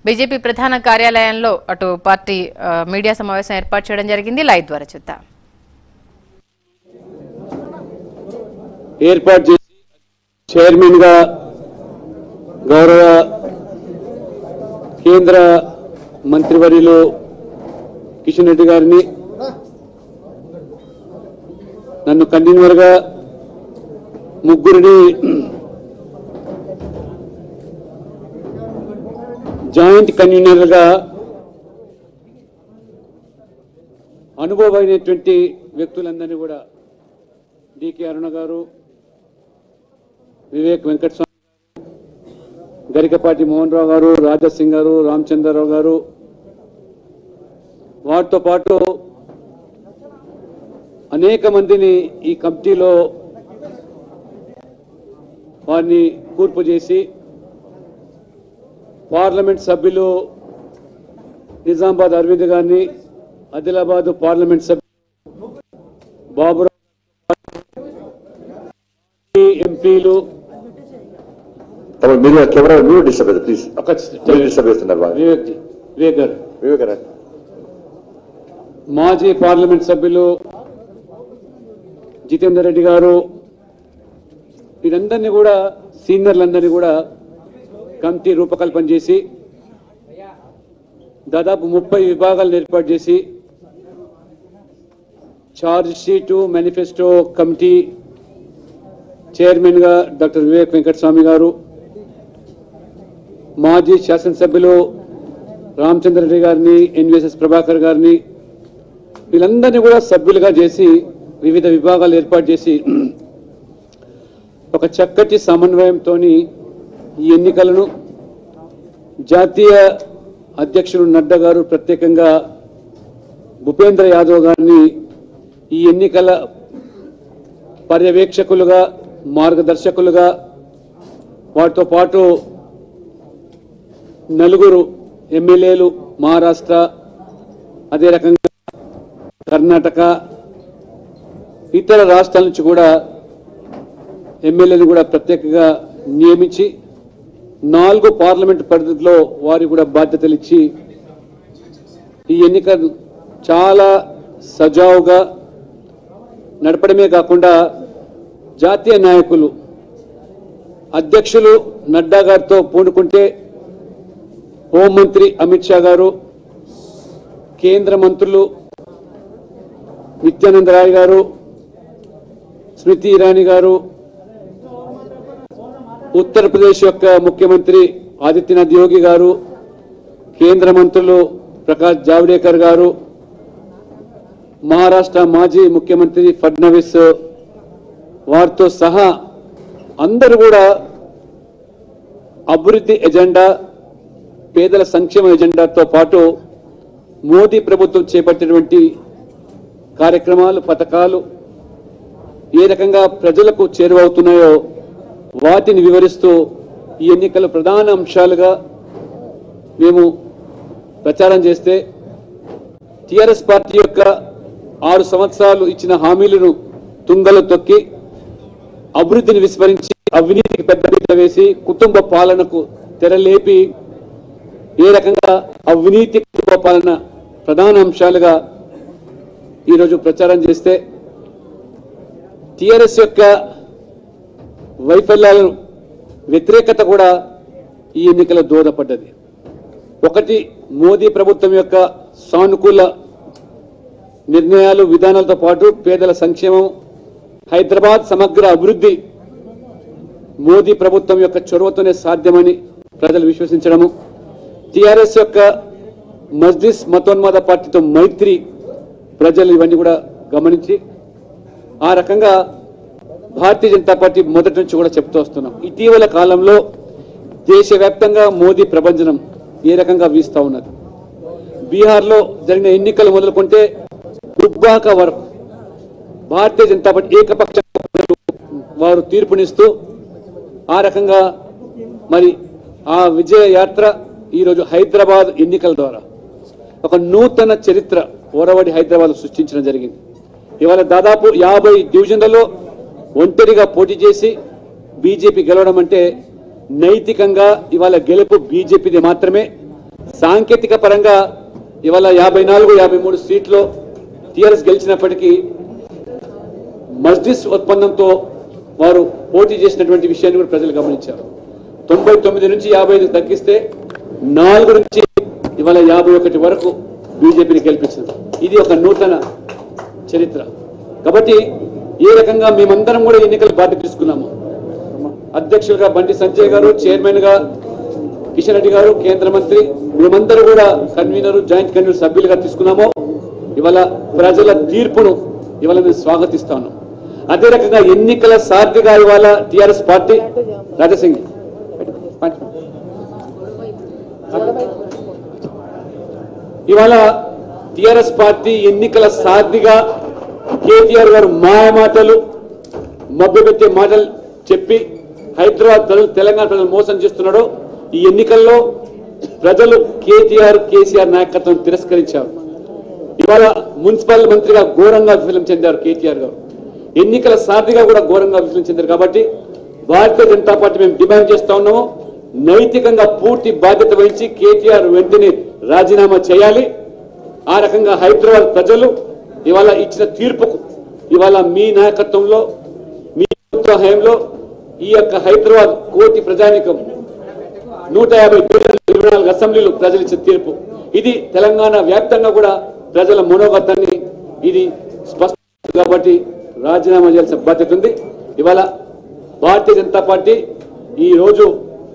BJP ప్రధాన కార్యాలయంలో అటు పార్టీ ఆ, మీడియా సమావేశం ఏర్పాటు చేయడం జరిగింది లైవ్ ద్వారా చూద్దాం ఏర్పాటు చేసి చైర్మన్ గా గౌరవ కేంద్ర మంత్రివర్యులు కిషన్ రెడ్డి గారిని నన్ను కన్వీనర్ గా ముగ్గురిని జాయింట్ కన్వీనర్ గా అనుభవమైనటువంటి వ్యక్తులందరినీ కూడా డికే అరుణ గారు వివేక్ వెంకటస్వామి గరికపాటి మోహన్ రావు గారు రాజా సింగ్ గారు రామచంద్రరావు గారు వాటితో పాటు అనేక మందిని ఈ కమిటీలో వారిని కూర్పు చేసి పార్లమెంట్ సభ్యులు నిజామాబాద్ అరవింద్ గారిని ఆదిలాబాద్ పార్లమెంట్ సభ్యులు బాబురావు ఎంపీలు తమ మీరు కెమెరా మీరు డిస్టర్బ్ అవుతుంది ప్లీజ్ ఒక మీరు డిస్టర్బ్ చేస్తున్నారు బాగా వివేక్ జీ వివేక్ గారు వివేకరా మాజీ పార్లమెంట్ సభ్యులు జితేందర్ రెడ్డి గారు వీరందరినీ కూడా సీనియర్లందరినీ కూడా కమిటీ రూపకల్పన చేసి దాదాపు ముప్పై విభాగాలను ఏర్పాటు చేసి charge sheet manifesto committee chairman గా డాక్టర్ వివేక్ వెంకటస్వామి గారు మాజీ శాసనసభ్యులు రామచంద్రరెడ్డి గారిని ఎన్విఎస్ఎస్ ప్రభాకర్ గారిని వీళ్ళందరినీ కూడా సభ్యులుగా చేసి వివిధ విభాగాలు ఏర్పాటు చేసి ఒక చక్కటి సమన్వయంతో ఈ ఎన్నికలను జాతీయ అధ్యక్షుడు నడ్డా గారు ప్రత్యేకంగా భూపేంద్ర యాదవ్ గారిని ఈ ఎన్నికల పర్యవేక్షకులుగా మార్గదర్శకులుగా వాటితో పాటు నలుగురు ఎమ్మెల్యేలు మహారాష్ట్ర అదే రకంగా కర్ణాటక ఇతర రాష్ట్రాల నుంచి కూడా ఎమ్మెల్యేలు కూడా ప్రత్యేకంగా నియమించి నాలుగు పార్లమెంట్ పరిధిలో వారికి కూడా బాధ్యతలు ఇచ్చి ఈ ఎన్నిక చాలా సజావుగా నడపడమే కాకుండా జాతీయ నాయకులు అధ్యక్షులు నడ్డా గారితో పూనుకుంటే హోంమంత్రి అమిత్ షా గారు కేంద్ర మంత్రులు నిత్యానంద రాయ్ గారు స్మృతి ఇరానీ గారు ఉత్తరప్రదేశ్ యొక్క ముఖ్యమంత్రి ఆదిత్యనాథ్ యోగి గారు కేంద్ర మంత్రులు ప్రకాష్ జావడేకర్ గారు మహారాష్ట్ర మాజీ ముఖ్యమంత్రి ఫడ్నవీస్ వారితో సహా అందరూ కూడా అభివృద్ధి ఎజెండా పేదల సంక్షేమ ఎజెండాతో పాటు మోదీ ప్రభుత్వం చేపట్టినటువంటి కార్యక్రమాలు పథకాలు ఏ రకంగా ప్రజలకు చేరువవుతున్నాయో వాటిని వివరిస్తూ ఈ ఎన్నికల ప్రధాన అంశాలుగా మేము ప్రచారం చేస్తే టిఆర్ఎస్ పార్టీ యొక్క ఆరు సంవత్సరాలు ఇచ్చిన హామీలను తుంగలో తొక్కి అభివృద్ధిని విస్మరించి అవినీతికి పెద్దపీట వేసి కుటుంబ పాలనకు తెరలేపి ఏ రకంగా అవినీతి కుటుంబ పాలన ప్రధాన అంశాలుగా ఈరోజు ప్రచారం చేస్తే టిఆర్ఎస్ యొక్క వైఫల్యాలను వ్యతిరేకత కూడా ఈ ఎన్నికల దోహదపడ్డది ఒకటి మోదీ ప్రభుత్వం యొక్క సానుకూల నిర్ణయాలు విధానాలతో పాటు పేదల సంక్షేమం హైదరాబాద్ సమగ్ర అభివృద్ధి మోదీ ప్రభుత్వం యొక్క చొరవతోనే సాధ్యమని ప్రజలు విశ్వసించడము టిఆర్ఎస్ యొక్క మజ్లిస్ మతోన్మాద పార్టీతో మైత్రి ప్రజలు ఇవన్నీ కూడా గమనించి ఆ రకంగా భారతీయ జనతా పార్టీ మొదటి నుంచి కూడా చెప్తూ వస్తున్నాం ఇటీవల కాలంలో దేశవ్యాప్తంగా మోదీ ప్రభంజనం ఏ రకంగా వీస్తా ఉన్నది బీహార్లో జరిగిన ఎన్నికలు మొదలుకుంటే దుబ్బాక వరకు భారతీయ జనతా పార్టీ ఏకపక్ష వారు తీర్పునిస్తూ ఆ రకంగా మరి ఆ విజయ యాత్ర ఈరోజు హైదరాబాద్ ఎన్నికల ద్వారా ఒక నూతన చరిత్ర ఓరవడి హైదరాబాద్ సృష్టించడం జరిగింది ఇవాళ దాదాపు యాభై డివిజన్లలో ఒంటరిగా పోటీ చేసి బీజేపీ గెలవడం అంటే నైతికంగా ఇవాళ గెలుపు బీజేపీది మాత్రమే సాంకేతిక పరంగా ఇవాళ యాభై నాలుగు యాభై మూడు సీట్లు టీఆర్ఎస్ గెలిచినప్పటికీ మస్జిద్ ఒప్పందంతో వారు పోటీ చేసినటువంటి విషయాన్ని కూడా ప్రజలు గమనించారు తొంభై తొమ్మిది నుంచి యాభై ఐదు తగ్గిస్తే నాలుగు నుంచి ఇవాళ యాభై ఒకటి వరకు బీజేపీని గెలిపించింది ఇది ఒక నూతన చరిత్ర కాబట్టి ఏ రకంగా మేమందరం కూడా ఎన్నికల బాధ్యత తీసుకున్నాము అధ్యక్షులుగా బండి సంజయ్ గారు చైర్మన్ గా కిషన్ రెడ్డి గారు కేంద్ర మంత్రి మేమందరూ కూడా కన్వీనర్ జాయింట్ కన్వీనర్ సభ్యులుగా తీసుకున్నాము ఇవాళ ప్రజల తీర్పును ఇవాళ మేము స్వాగతిస్తా ఉన్నాం అదే రకంగా ఎన్నికల సార్థిగా ఇవాళ టిఆర్ఎస్ పార్టీ రాజసింగ్ ఇవాళ టిఆర్ఎస్ పార్టీ ఎన్నికల సార్థిగా కేటీఆర్ గారు మాయ మాటలు మభ్యపెట్టే మాటలు చెప్పి హైదరాబాద్ ప్రజలు తెలంగాణ ప్రజలు మోసం చేస్తున్నాడు ఈ ఎన్నికల్లో ప్రజలు కేటీఆర్ కేసీఆర్ నాయకత్వం తిరస్కరించారు ఇవాళ మున్సిపల్ మంత్రిగా ఘోరంగా విఫలం చెందారు కేటీఆర్ గారు ఎన్నికల సార్థిగా కూడా ఘోరంగా విఫలం చెందారు కాబట్టి భారతీయ జనతా పార్టీ మేము డిమాండ్ చేస్తా ఉన్నాము నైతికంగా పూర్తి బాధ్యత వహించి కేటీఆర్ వెంటనే రాజీనామా చేయాలి ఆ రకంగా హైదరాబాద్ ప్రజలు ఇవాళ ఇచ్చిన తీర్పుకు ఇవాళ మీ నాయకత్వంలో మీ ప్రభుత్వ హయాంలో ఈ యొక్క హైదరాబాద్ కోటి ప్రజానికం నూట యాభై ఇరవై నాలుగు అసెంబ్లీలు ప్రజలు ఇచ్చిన తీర్పు ఇది తెలంగాణ వ్యాప్తంగా కూడా ప్రజల మనోగతాన్ని ఇది స్పష్టం కాబట్టి రాజీనామా చేయాల్సిన బాధ్యత ఉంది ఇవాళ భారతీయ జనతా పార్టీ ఈ రోజు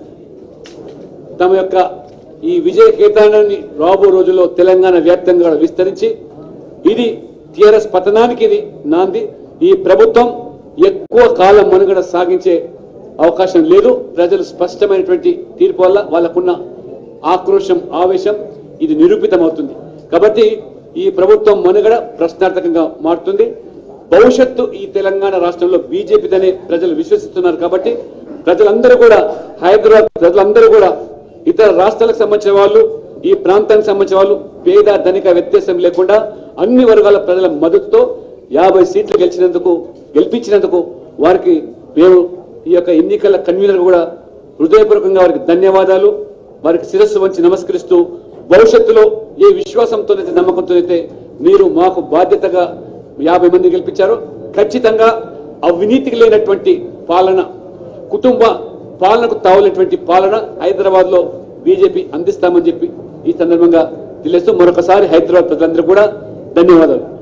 తమ యొక్క ఈ విజయ కేతానాన్ని రాబో రోజుల్లో తెలంగాణ వ్యాప్తంగా కూడా విస్తరించి ఇది టిఆర్ఎస్ పతనానికి ఇది నాంది ఈ ప్రభుత్వం ఎక్కువ కాలం మనుగడ సాగించే అవకాశం లేదు ప్రజలు స్పష్టమైనటువంటి తీర్పు వల్ల వాళ్ళకున్న ఆక్రోశం ఆవేశం ఇది నిరూపితమవుతుంది కాబట్టి ఈ ప్రభుత్వం మనుగడ ప్రశ్నార్థకంగా మారుతుంది భవిష్యత్తు ఈ తెలంగాణ రాష్ట్రంలో బీజేపీదనే ప్రజలు విశ్వసిస్తున్నారు కాబట్టి ప్రజలందరూ కూడా హైదరాబాద్ ప్రజలందరూ కూడా ఇతర రాష్ట్రాలకు సంబంధించిన వాళ్ళు ఈ ప్రాంతానికి సంబంధించిన వాళ్ళు పేద ధనిక వ్యత్యాసం లేకుండా అన్ని వర్గాల ప్రజల మద్దతుతో యాభై సీట్లు గెలిచినందుకు గెలిపించినందుకు వారికి మేము ఈ యొక్క ఎన్నికల కన్వీనర్ కూడా హృదయపూర్వకంగా వారికి ధన్యవాదాలు వారికి శిరస్సు వంచి నమస్కరిస్తూ భవిష్యత్తులో ఏ విశ్వాసంతోనైతే నమ్మకంతోనైతే మీరు మాకు బాధ్యతగా యాభై మంది గెలిపించారో ఖచ్చితంగా అవినీతికి లేనటువంటి పాలన కుటుంబ పాలనకు తావులేటువంటి పాలన హైదరాబాద్ లో బీజేపీ అందిస్తామని చెప్పి ఈ సందర్భంగా తెలియస్తూ మరొకసారి హైదరాబాద్ ప్రజలందరూ కూడా ధన్యవాదాలు